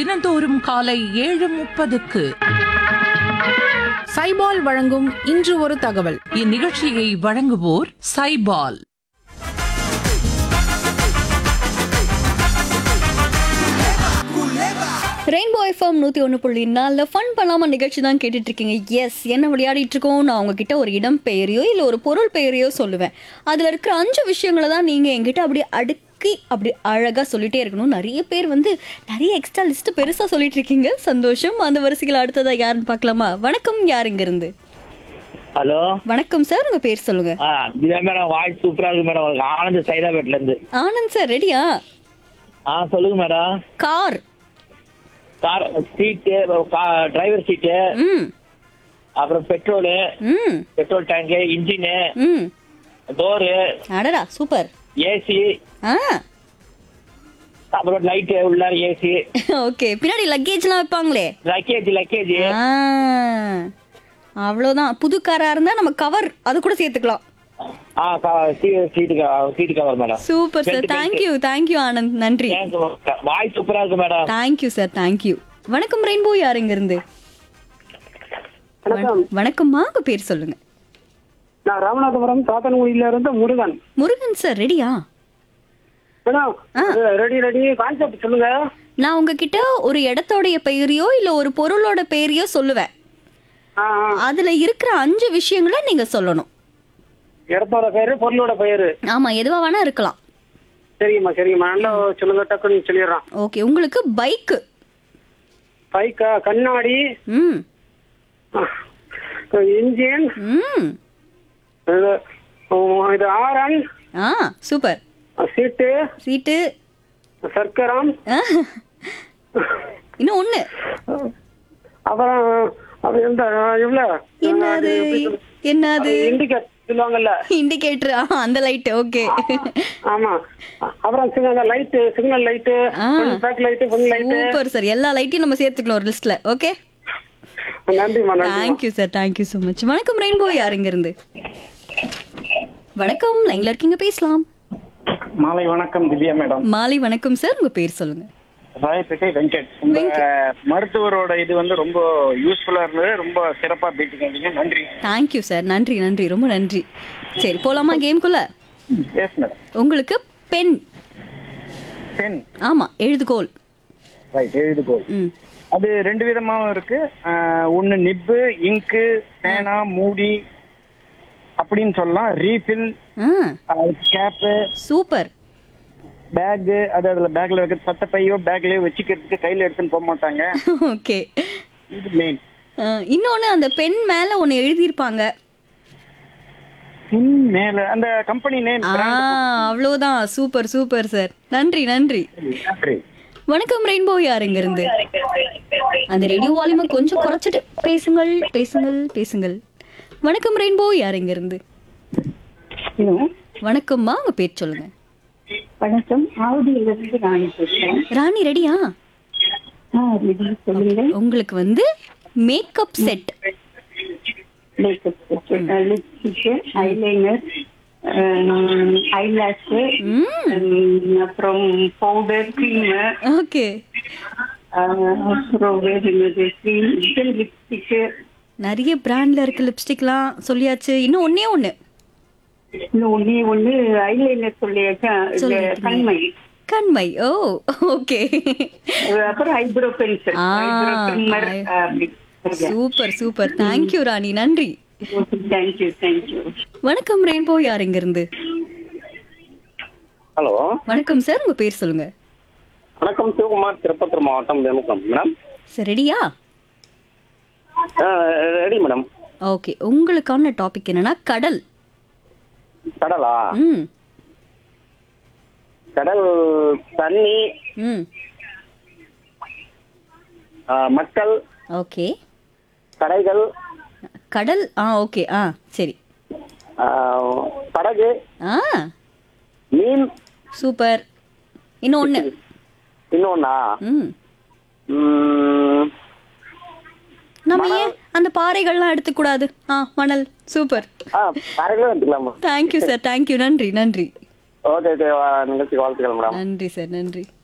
தினந்தோறும் காலை ஏழு முப்பதுக்கு சைபால் வழங்கும் இன்று ஒரு தகவல் இந்நிகழ்ச்சியை வழங்குவோர் சைபால் ரெயின்போ எஃப்எம் நூற்றி ஒன்று புள்ளி நாலில் ஃபன் பண்ணாமல் நிகழ்ச்சி தான் கேட்டுட்டு இருக்கீங்க எஸ் என்ன விளையாடிட்டு இருக்கோம் நான் உங்ககிட்ட ஒரு இடம் பெயரையோ இல்லை ஒரு பொருள் பெயரையோ சொல்லுவேன் அதில் இருக்கிற அஞ்சு விஷயங்களை தான் நீங்கள் எங்கிட்ட அப்படி அடுக்கி அப்படி அழகாக சொல்லிட்டே இருக்கணும் நிறைய பேர் வந்து நிறைய எக்ஸ்ட்ரா லிஸ்ட் பெருசாக சொல்லிட்டு இருக்கீங்க சந்தோஷம் அந்த வரிசைகள் அடுத்ததாக யாருன்னு பார்க்கலாமா வணக்கம் யார் இருந்து ஹலோ வணக்கம் சார் உங்கள் பேர் சொல்லுங்கள் ஆ இதே மேடம் வாய்ஸ் சூப்பரா இருக்கு மேடம் உங்களுக்கு ஆனந்த் சைதாபேட்ல இருந்து ஆனந்த் சார் ரெடியா ஆ சொல்லுங்க madam car car seat driver seat ம் அப்புறம் பெட்ரோலு ம் பெட்ரோல் டேங்கு இன்ஜினு ம் டோரு அடடா சூப்பர் ஏசி ஆ அப்புறம் லைட்டு உள்ளார ஏசி ஓகே பின்னாடி லக்கேஜ்லாம் வைப்பாங்களே லக்கேஜ் லக்கேஜ் ஆ, அவ்வளவுதான் புது காரா இருந்தா நம்ம கவர் அது கூட சேர்த்துக்கலாம் ஆ seat seat cover madam super sir thank you thank you Anand நன்றி வாய்ஸ் சூப்பரா இருக்கு மேடம் தேங்க்யூ சார் தேங்க்யூ வணக்கம் ரெயின்போ யார் இங்க இருந்து வணக்கம் வணக்கம்மா உங்க பேர் சொல்லுங்க நான் ராமநாதபுரம் சாத்தன்குடியில இருந்து முருகன் முருகன் சார் ரெடியா மேடம் ஆ. ரெடி ரெடி கான்செப்ட் சொல்லுங்க நான் உங்ககிட்ட ஒரு இடத்தோடைய பெயரையோ இல்ல ஒரு பொருளோட பெயரையோ சொல்லுவேன் ஆ, ஆ. அதுல இருக்கிற அஞ்சு விஷயங்களை நீங்க சொல்லணும் இடத்தோட பேரு பொருளோட பெயரு ஆமா எதுவா வேணா இருக்கலாம் சரிங்கம்மா சரிங்கம்மா நல்லா சொல்லுங்க டக்குன்னு சொல்லிடுறான் ஓகே உங்களுக்கு பைக்கு பைக்கா கண்ணாடி ம் இன்ஜின் ம் இது இது ஆரன் ஆ சூப்பர் சீட்டு சீட்டு சர்க்கரம் ஆ. இன்னும் ஒண்ணு அப்புறம் அது எந்த இவ்வளோ என்னது என்னது இண்டிகேட் சொல்லுவாங்கல்ல இண்டிகேட்டர் அந்த லைட் ஓகே ஆமா அப்புறம் சிக்னல் லைட்டு சிக்னல் லைட்டு ஆ. Back light full light super sir எல்லா லைட்டையும் நம்ம சேர்த்துக்கலாம் ஒரு லிஸ்ட்ல ஓகே நன்றிம்மா நன்றி thank you sir thank you so much வணக்கம் ரெயின்போ யார் இங்க இருந்து வணக்கம் லைன்ல இருக்கீங்க பேசலாம் மாலை வணக்கம் திவ்யா மேடம் மாலை வணக்கம் சார் உங்க பேர் சொல்லுங்க ராயப்பேட்டை வெங்கட் உங்க மருத்துவரோட இது வந்து ரொம்ப யூஸ்ஃபுல்லா இருந்தது ரொம்ப சிறப்பா பேட்டிங்க நன்றி தேங்க்யூ சார் நன்றி நன்றி ரொம்ப நன்றி சரி போலாமா கேம்குள்ள எஸ் மேடம் உங்களுக்கு பென் பென் ஆமா எழுதுகோல் ரைட் எழுதுகோ ம் அது ரெண்டு விதமாவும் இருக்கு ஆஹ், ஒண்ணு நிப்பு இங்கு பேனா மூடி அப்படின்னு சொல்லலாம் ரீஃபில் ஆ கேப்பு சூப்பர் பேக் அது அதுல பேக்ல வைக்க சட்ட பையோ பேக்லயோ வச்சுக்கிறதுக்கு கையில எடுத்துன்னு போக மாட்டாங்க ஓகே இது மெயின் இன்னொன்னு அந்த பென் மேல ஒன்னு எழுதியிருப்பாங்க பின் மேல அந்த கம்பெனி நேம் ஆ அவ்வளவுதான் சூப்பர் சூப்பர் சார் நன்றி நன்றி நன்றி வணக்கம் ரெயின்போ யார் இங்க இருந்து அந்த ரேடியோ வால்யூமை கொஞ்சம் குறைச்சிட்டு பேசுங்கள் பேசுங்கள் பேசுங்கள் வணக்கம் ரெயின்போ யார் இங்க இருந்து ஹலோ வணக்கம்மா உங்க பேர் சொல்லுங்க வணக்கம் ஆவடியிலிருந்து ராணி பேசுறேன் ராணி ரெடியா ஆ ரெடி சொல்லுங்க உங்களுக்கு வந்து makeup set makeup lipstick eyeliner eyelash ம் அப்புறம் பவுடர் க்ரீம் ஓகே அப்புறம் வேறு என்னது க்ரீம் லிப்ஸ்டிக் நிறைய பிராண்ட்ல இருக்க லிப்ஸ்டிக்லாம் சொல்லியாச்சு இன்னும் ஒண்ணே ஒண்ணு இன்னும் ஒண்ணே ஒண்ணு ஐலைனர் சொல்லியாச்சா இது சொல்லிட்டீங்க. கண்மை கண்மை ஓ ஓகே அப்புறம் ஐப்ரோ பென்சில் ஆ, ஐப்ரோ ட்ரிம்மர் ஐ- அப்படி சூப்பர் சூப்பர் தேங்க்யூ ராணி நன்றி தேங்க்யூ தேங்க்யூ வணக்கம் ரெயின்போ யார் இங்க இருந்து ஹலோ வணக்கம் சார் உங்க பேர் சொல்லுங்க வணக்கம் சிவகுமார் திருப்பத்தூர் மாவட்டம் தேமுக்கம் மேடம் சார் ரெடியா ரெடி மேடம் ஓகே உங்களுக்கான டாபிக் என்னன்னா கடல் கடலா ம் கடல் தண்ணி ம் ஆ, மக்கள் ஓகே கடைகள் கடல் ஆ ஓகே ஆ சரி ஆ, படகு ஆ மீன் சூப்பர் இன்னும் ஒன்று இன்னொன்னா ம் ம், நம்ம ஏன் அந்த பாறைகள்லாம் எடுத்துக்கூடாது ஆ மணல் சூப்பர் ஆ படகுல எடுத்துக்கலாமா தேங்க்யூ சார் தேங்க்யூ நன்றி நன்றி ஓகே ஓகே நிகழ்ச்சி வாழ்த்துக்கள் மேடம் நன்றி சார் நன்றி